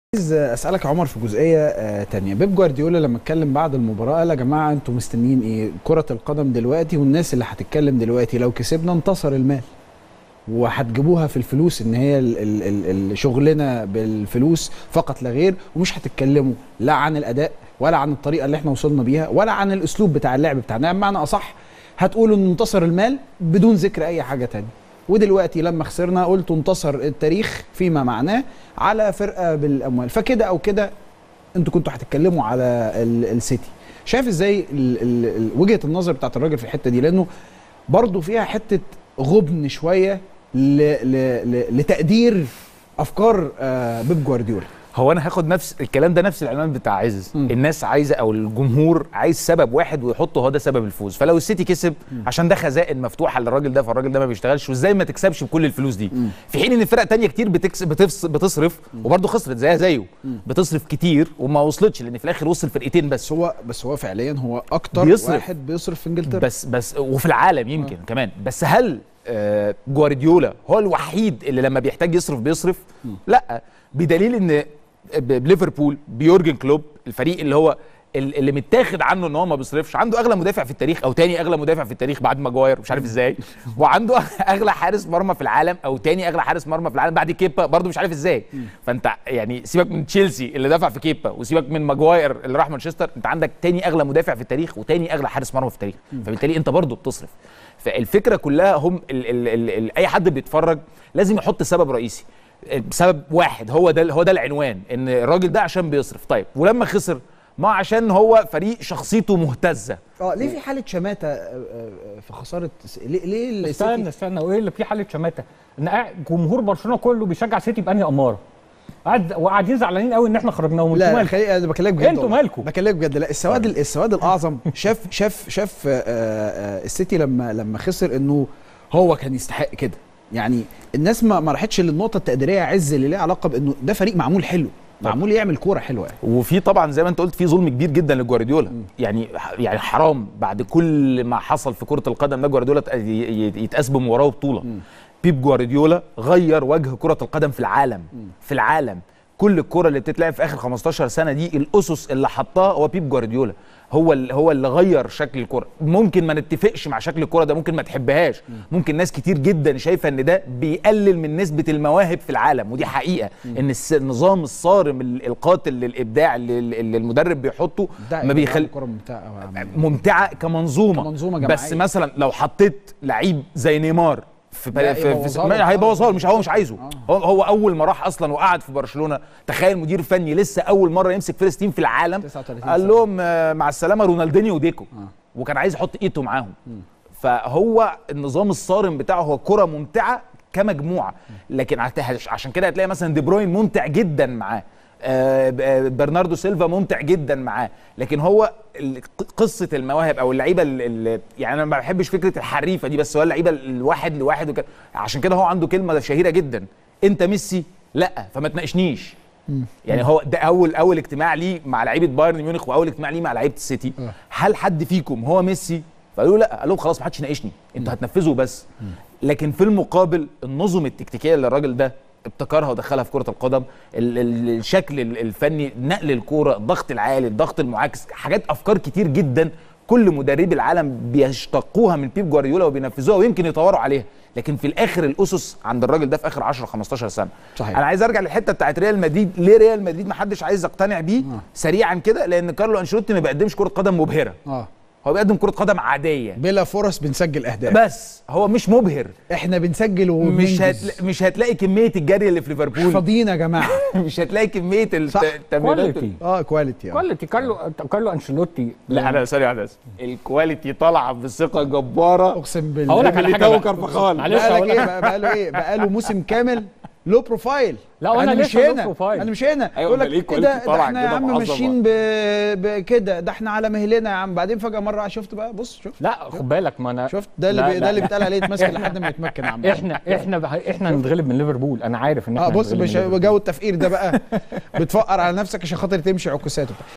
عايز اسالك يا عمر في جزئيه آه تانية بيب جوارديولا لما اتكلم بعد المباراه قال يا جماعه انتوا مستنيين ايه كره القدم دلوقتي والناس اللي هتتكلم دلوقتي لو كسبنا انتصر المال وهتجيبوها في الفلوس ان هي ال- ال- ال- شغلنا بالفلوس فقط لا غير ومش هتتكلموا لا عن الاداء ولا عن الطريقه اللي احنا وصلنا بيها ولا عن الاسلوب بتاع اللعب بتاعنا يعني بمعنى اصح هتقولوا ان انتصر المال بدون ذكر اي حاجه تانية ودلوقتي لما خسرنا قلت انتصر التاريخ فيما معناه على فرقه بالاموال فكده او كده انتوا كنتوا هتتكلموا على ال- السيتي شايف ازاي ال- ال- ال- وجهه النظر بتاعت الراجل في الحته دي لانه برضه فيها حته غبن شويه ل ل ل لتقدير افكار آه بيب جوارديولا هو انا هاخد نفس الكلام ده نفس العنوان بتاع عز مم. الناس عايزه او الجمهور عايز سبب واحد ويحطه هو ده سبب الفوز فلو السيتي كسب عشان ده خزائن مفتوحه للراجل ده فالراجل ده ما بيشتغلش وازاي ما تكسبش بكل الفلوس دي مم. في حين ان فرق تانية كتير بتكس بتفص بتصرف وبرضه خسرت زيها زيه بتصرف كتير وما وصلتش لان في الاخر وصل فرقتين بس بس هو بس هو فعليا هو اكتر بيصرف. واحد بيصرف في انجلترا بس بس وفي العالم يمكن آه. كمان بس هل آه جوارديولا هو الوحيد اللي لما بيحتاج يصرف بيصرف لا بدليل ان ب- بليفربول بيورجن كلوب الفريق اللي هو ال- اللي متاخد عنه ان هو ما بيصرفش عنده اغلى مدافع في التاريخ او تاني اغلى مدافع في التاريخ بعد ماجواير مش عارف ازاي وعنده اغلى حارس مرمى في العالم او تاني اغلى حارس مرمى في العالم بعد كيبا برضه مش عارف ازاي فانت يعني سيبك من تشيلسي اللي دفع في كيبا وسيبك من ماجواير اللي راح مانشستر انت عندك تاني اغلى مدافع في التاريخ وتاني اغلى حارس مرمى في التاريخ فبالتالي انت برضه بتصرف فالفكره كلها هم ال ال ال ال اي حد بيتفرج لازم يحط سبب رئيسي سبب واحد هو ده هو ده العنوان ان الراجل ده عشان بيصرف طيب ولما خسر ما عشان هو فريق شخصيته مهتزه اه ليه في حاله شماته آه، آه، في خساره س- ليه ليه استنى السيتي استنى وايه اللي في حاله شماته ان قاعد- جمهور برشلونه كله بيشجع سيتي بانهي اماره قاعد وقاعدين زعلانين قوي ان احنا خرجناهم انتوا لا مالكم خلي انا بكلمك بجد انتوا والله. مالكم؟ بكلمك بجد لا السواد ال- السواد الاعظم شاف شاف شاف آه، آه، السيتي لما لما خسر انه هو كان يستحق كده يعني الناس ما ما راحتش للنقطه التقديريه عز اللي ليها علاقه بانه ده فريق معمول حلو معمول يعمل كوره حلوه يعني وفي طبعا زي ما انت قلت في ظلم كبير جدا لجوارديولا يعني يعني حرام بعد كل ما حصل في كره القدم ده جوارديولا ت- ي- ي- يتقاس بمباراه بطوله بيب جوارديولا غير وجه كره القدم في العالم في العالم كل الكره اللي بتتلعب في اخر 15 سنه دي الاسس اللي حطها هو بيب جوارديولا هو اللي هو اللي غير شكل الكره ممكن ما نتفقش مع شكل الكره ده ممكن ما تحبهاش ممكن ناس كتير جدا شايفه ان ده بيقلل من نسبه المواهب في العالم ودي حقيقه ان الس- النظام الصارم ال- القاتل للابداع اللي اللي المدرب بيحطه ده ما بيخلي كوره ممتعه أوي يا عم. ممتعه كمنظومه كمنظومة بس جماعية. مثلا لو حطيت لعيب زي نيمار في لا، في, في, يبوظها له. في هيبوظها له مش هو مش عايزه آه. هو, هو اول ما راح اصلا وقعد في برشلونه تخيل مدير فني لسه اول مره يمسك فيرست تيم في العالم 39 قال سنة. لهم آه، مع السلامه رونالدينيو وديكو آه. وكان عايز يحط ايته معاهم فهو النظام الصارم بتاعه هو كره ممتعه كمجموعه لكن عت- عشان كده هتلاقي مثلا دي بروين ممتع جدا معاه آه، ب- آه، برناردو سيلفا ممتع جدا معاه لكن هو ال- ق- قصه المواهب او اللعيبه ال- ال- يعني انا ما بحبش فكره الحريفه دي بس هو اللعيبه الواحد لواحد وكده عشان كده هو عنده كلمه شهيره جدا انت ميسي لا فما تناقشنيش يعني هو ده اول اول اجتماع ليه مع لعيبه بايرن ميونخ واول اجتماع ليه مع لعيبه السيتي آه. هل حد فيكم هو ميسي فقالوا له لا قال لهم خلاص ما حدش يناقشني انتوا هتنفذوا بس لكن في المقابل النظم التكتيكيه اللي الراجل ده ابتكرها ودخلها في كره القدم ال- ال- الشكل ال- الفني نقل الكوره الضغط العالي الضغط المعاكس حاجات افكار كتير جدا كل مدربي العالم بيشتقوها من بيب جوارديولا وبينفذوها ويمكن يطوروا عليها لكن في الاخر الاسس عند الراجل ده في اخر 10 15 سنه صحيح. انا عايز ارجع للحته بتاعت ريال مدريد ليه ريال مدريد ما حدش عايز يقتنع بيه سريعا كده لان كارلو انشيلوتي ما بيقدمش كره قدم مبهره اه هو بيقدم كره قدم عاديه بلا فرص بنسجل اهداف بس هو مش مبهر احنا بنسجل مش وبننجز هتلا... مش هتلاقي كميه الجري اللي في مش ليفربول فاضيين يا جماعه مش هتلاقي كميه صح. الت- التمريرات كواليتي اه كواليتي آه. كواليتي كارلو كارلو انشيلوتي لا انا ثانيه واحده بس الكواليتي طالعه بثقه جباره اقسم بالله هقول لك على حاجه ميليتاو بقى. كارفاخال. معلش بقالك هقول ايه لك بقى بقاله ايه بقاله موسم كامل لو بروفايل لا، وأنا أنا مش لسه low هنا profile. انا مش هنا أيوة، يقول لك أمال إيه إيه quality ده, ده طالعة احنا يا كده عم معظمة؟ ماشيين ب- بكده ده احنا على مهلنا يا عم بعدين فجاه مره واحدة شفت بقى بص شفت لا خد بالك ما انا شفت ده اللي لا، بي لا، ده اللي لا. بيتقال عليه يتمسك لحد ما يتمكن يا عم احنا احنا بقى- احنا نتغلب من ليفربول انا عارف ان احنا اه بص هنتغلب من مش ليفربول. جو التفقير ده بقى بتفقر على نفسك عشان خاطر تمشي عكوسات وبتاع